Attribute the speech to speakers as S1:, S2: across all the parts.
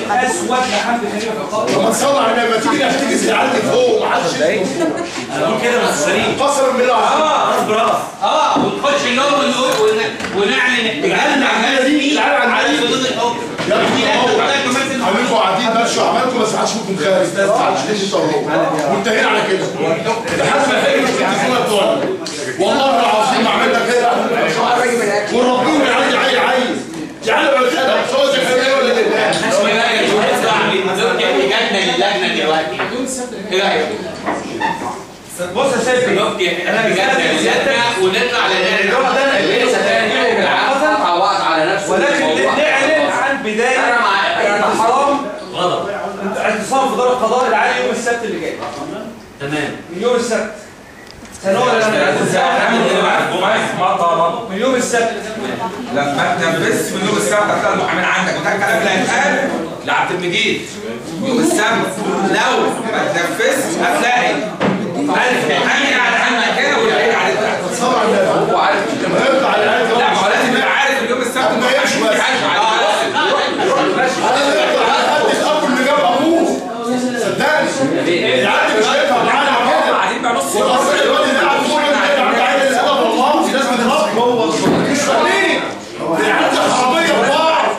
S1: اسود محمد حنيفه في القبر
S2: لما تصلي على النبي ما تيجي عشان تيجي زعلتي فوق ما حدش
S1: انا بقول كده بس سليم
S2: قسما بالله
S1: اه راس براس
S3: اه ونخش النوم ونقول- ون- ونعلن احتجاجنا
S2: العملية دي العملية
S3: على
S2: دي.
S3: حدود الحكم
S2: يا ابني
S3: دي لا
S2: هو
S3: تحتاج مثل
S2: عاملكم قاعدين ماشوا عملكم بس ما حدش فيكم خارج ما حدش ليش يطلعوا منتهين على كده لحد ما يحل التلفزيون بتوعنا والله العظيم اعمل لك كده وربنا من عندي عايز عايز تعالوا يا ولاد سواء زي خير ولا لله
S3: اسمه لا يا جماعه اسمع لي نزلت احتجاجنا للجنه دلوقتي ايه رايك؟
S1: بص يا سيدي
S3: نبكي
S1: انا
S3: احتجاجنا للجنه ونطلع
S1: النوع ده انا اللي لسه
S4: عوض على نفسه
S1: ولكن نعلن عن بدايه
S4: أنا مع-
S1: اعتصام
S3: غضب
S1: اعتصام في دار القضاء العالي يوم السبت اللي جاي
S3: تمام
S1: من يوم السبت سنوات من يوم السبت
S5: لما تنفذش من يوم السبت هتلاقي المحامين عندك وده الكلام اللي هيتقال لعبد المجيد يوم السبت لو ما تنفذش هتلاقي ألف محامي قاعد عندك هنا والبعيد قاعد تحت
S2: طبعا هو عارف لما يطلع على العيال
S5: لا ما هو لازم يبقى عارف ان يوم السبت
S2: ما يمشي
S5: المحامين
S2: بس.
S5: في حاجه اه لازم
S2: انا يطلع على قد الاب اللي جاب ابوه صدقني العيال مش هينفع معانا
S5: هم
S2: كده
S5: قاعدين بقى نص
S2: والأصل الواد اللي قاعد فوق ده اللي عنده عيل اللي قدر الله في ناس بتضرب مش فاهمين العيال دي حراميه ببعض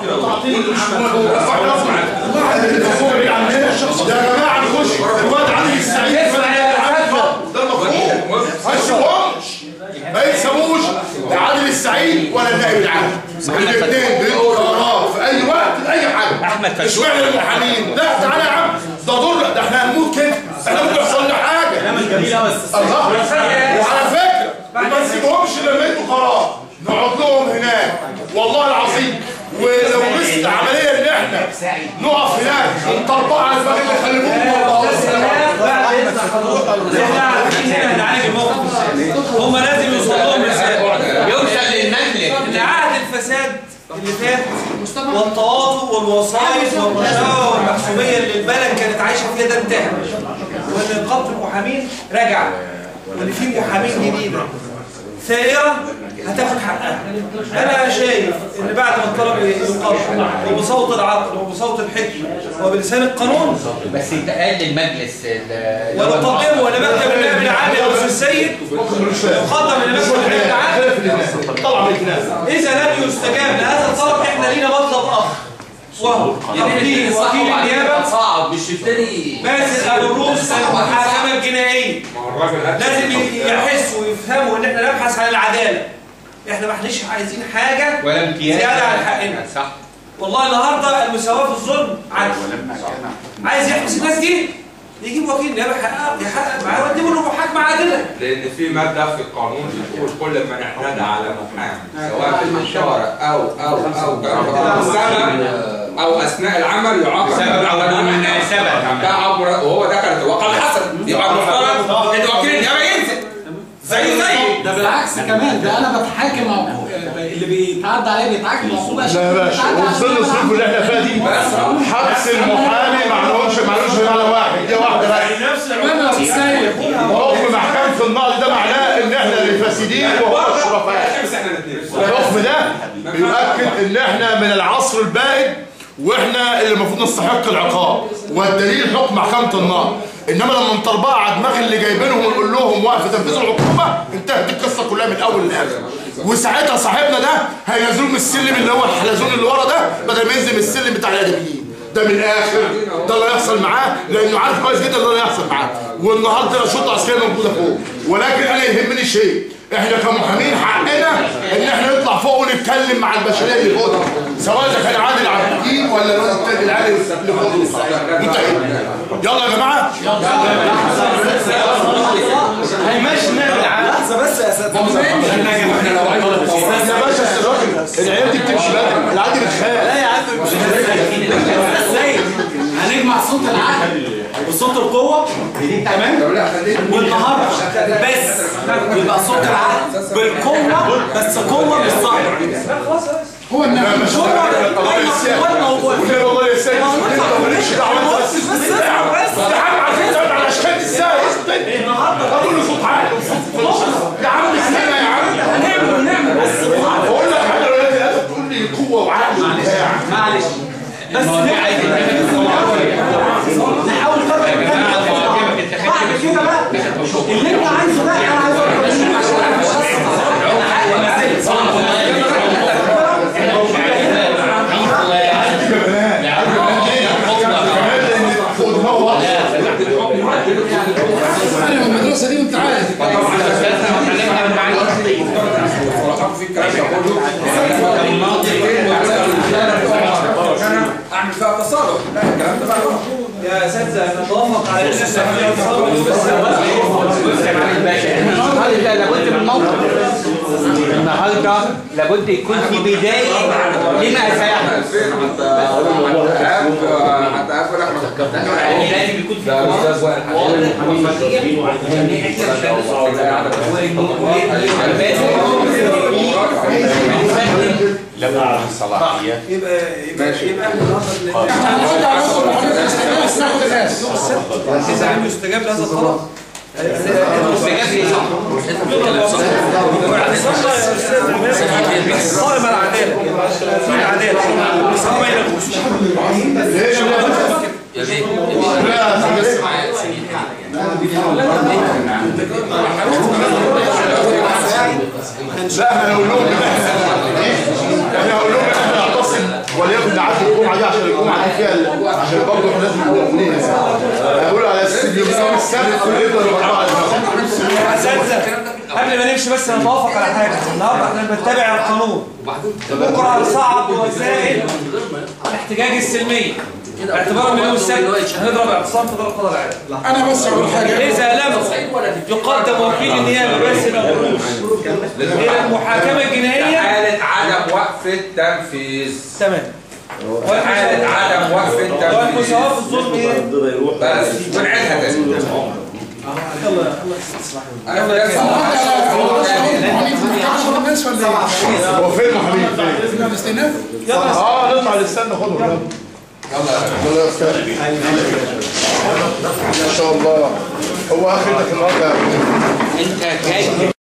S2: ده يا جماعه نخش الواد علي السعيد ده المفروض ما يسيبوهمش ما يكسبوش لا عادل السعيد ولا النائب العام الاثنين بيدوا قرارات في اي وقت لاي حاجه
S3: احمد
S2: مش معنى المحامين لا تعالى يا عم ده ضر ده احنا هنموت كده احنا ممكن يحصل لنا حاجه
S1: مش جميله بس
S2: الله وعلى فكره ما نسيبهمش لما يدوا قرار نقعد لهم هناك والله العظيم ولو بس العمليه ان احنا نقف هناك ونطبق على الفريق اللي خليكم والله
S1: بعد اذن حضرتك احنا عارفين هنا هنعالج الموقف هم لازم يوصل لهم رساله
S3: يوصل للمجلس
S1: ان عهد الفساد اللي فات والتواطؤ والوسائط والرشاوى والمحسوبيه اللي البلد كانت عايشه فيها ده انتهى وان نقابه المحامين رجع وان في محامين جديده ثائره هتاخد حقها انا شايف ان بعد ما الطلب يقام وبصوت العقل وبصوت الحكمه وبلسان القانون
S3: بس يتقال للمجلس ال-
S1: ونقدمه ولمكتب النائب العام يا استاذ السيد يقدم لمكتب النائب العام
S2: طلع من الناس
S1: إذا لم يستجاب لهذا الطلب إحنا لينا مطلب آخر وهو تقديم وكيل النيابة
S4: صعب مش التاني
S1: باسل أبو الروس المحاكمة الجنائية لازم يحسوا ويفهموا إن إحنا نبحث عن العدالة إحنا ما إحناش عايزين حاجة
S3: ولا امتياز
S1: زيادة عن حقنا
S3: صح
S1: والله النهاردة المساواة في الظلم عدل عايز يحبس الناس دي يجيب وكيل نيابة يحقق يحقق معاه ويقدموا له محاكمة عادلة
S5: لان في ماده في القانون بتقول كل من اعتدى على محامي سواء في الاشاره او او او كان سبب او اثناء العمل يعاقب
S3: سبب أو بدون سبب.
S5: ده عبر وهو ده كانت وقد حصل يبقى المفترض ان وكيل النيابه ينزل زيه زيه
S6: ده بالعكس كمان ده انا بتحاكم عقو- اللي بيتعدى عليه بيتحاكم عقوبه
S2: لا يا باشا وظل الظروف اللي احنا فيها دي حبس المحامي ما عملوش ما عملوش غير على واحد دي واحده بس حكم محكمة النقض ده معناه ان احنا اللي فاسدين وهو الشرفاء
S5: بس احنا الاثنين
S2: الحكم ده بيؤكد ان احنا من العصر البائد واحنا اللي المفروض نستحق العقاب والدليل حكم محكمة النار انما لما نطربقها على دماغ اللي جايبينهم ونقول لهم وقف تنفيذ العقوبة انتهت القصة كلها من الاول للاخر وساعتها صاحبنا ده هينزلوه من السلم اللي هو الحلزون اللي ورا ده بدل ما ينزل من السلم بتاع الادميين ده من الاخر ده اللي هيحصل معاه لانه عارف كويس جدا اللي هيحصل معاه والنهارده الشرطه العسكريه موجوده فوق ولكن انا يهمني شيء احنا كمحامين حقنا ان احنا نطلع فوق ونتكلم مع البشريه اللي فوق دي. سواء اذا كان عادل عبد الدين ولا الواد التاني العالي اللي فوق دي. انتهينا يلا يا جماعه
S1: هيمشي النائب العام
S6: لحظه بس يا سيدي
S2: يا باشا الراجل العيال دي بتمشي بدري العيال دي بتخاف
S6: لا يا عم مش ازاي هنجمع صوت العقل وصوت القوه تمام والنهارده بس يبقى صوت العقل بالقوه بس قوه مش صعبه هو
S2: لا مش
S6: هو
S2: هو
S6: هو الموضوع
S2: وكده والله يا سيد انت مالكش دعوه
S6: بس بس بس
S2: يا عم عارفين تقعد على اشكال ازاي النهارده اقول له صوت عالي يا عم استنى يا عم
S6: هنعمل نعمل بس
S2: بقول لك حاجه يا ولاد الادب تقول لي قوه وعقل وبتاع
S6: معلش بس نعمل
S5: اعمل فيها تصالح لا الكلام ده بقى غلط.
S1: يا اساتذه نتوافق على ان احنا نعمل تصور يوم السبت
S3: النهارده لابد من موقف النهارده لابد يكون في بدايه لما سيحدث
S5: فين حتى حتى حتى اقول احمد
S3: يعني لازم يكون في قرار واضح وصريح ان احنا مش هنسقط
S1: يبقى يبقى يبقى احنا النهارده اذا لم يستجاب لهذا الطلب قائم العداله في العداله بس هم ما يلغوش
S2: لا احنا هنقول لهم ان احنا احنا هنقول لهم ان احنا نعتصم وليكن نعدي الجمعه دي عشان الجمعه دي فيها ال- عشان برضه احنا لازم نبقى مؤمنين هنقول على اساس ان يوم السبت يفضل الاربعه
S1: اساتذه قبل ما نمشي بس نتوافق على حاجه النهارده احنا بنتبع القانون بكره هنصعب وسائل الاحتجاج السلميه اعتبارا من يوم السبت هنضرب اعتصام في دار القضاء العالي
S7: انا بس اقول حاجه
S1: اذا لم يقدم وكيل النيابه بس الخروج الى المحاكمه الجنائيه
S5: حالة عدم وقف التنفيذ
S1: تمام
S5: حالة عدم وقف التنفيذ
S1: والمساواه في الظلم ايه؟
S5: بس ونعيدها تاني
S1: يلا
S5: انا في نفس
S7: الناس ولا ايه؟
S2: هو فين محامين فين؟
S7: احنا الاستئناف
S2: اه نطلع نستنى خدهم يلا يلا يا استاذ ما شاء الله هو اخرتك النهارده
S3: انت جاي